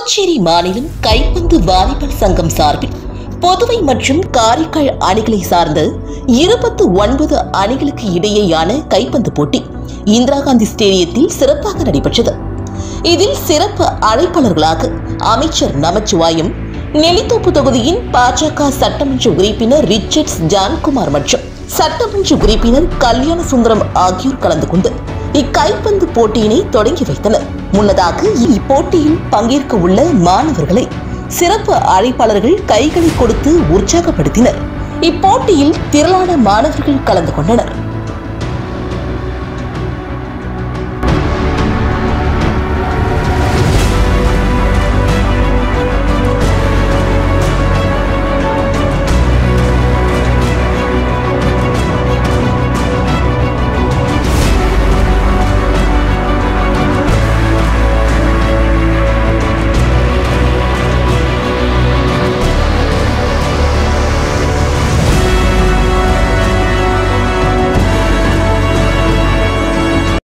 புதுச்சேரி மாநிலம் கைப்பந்து வாலிபால் சங்கம் சார்பில் புதுவை மற்றும் காரைக்கால் அணிகளை சார்ந்த இருபத்து ஒன்பது அணிகளுக்கு இடையேயான கைப்பந்து போட்டி இந்திரா காந்தி ஸ்டேடியத்தில் சிறப்பாக நடைபெற்றது இதில் சிறப்பு அழைப்பாளர்களாக அமைச்சர் நமச்சிவாயம் நெல்லித்தோப்பு தொகுதியின் பாஜக சட்டமன்ற உறுப்பினர் ரிச்சர்ட்ஸ் ஜான்குமார் மற்றும் சட்டமன்ற உறுப்பினர் கல்யாண சுந்தரம் ஆகியோர் கலந்து கொண்டு இக்கைப்பந்து போட்டியினை தொடங்கி வைத்தனர் முன்னதாக இப்போட்டியில் பங்கேற்க உள்ள மாணவர்களை சிறப்பு அழைப்பாளர்கள் கைகளை கொடுத்து உற்சாகப்படுத்தினர் இப்போட்டியில் திரளான மாணவர்கள் கலந்து கொண்டனர்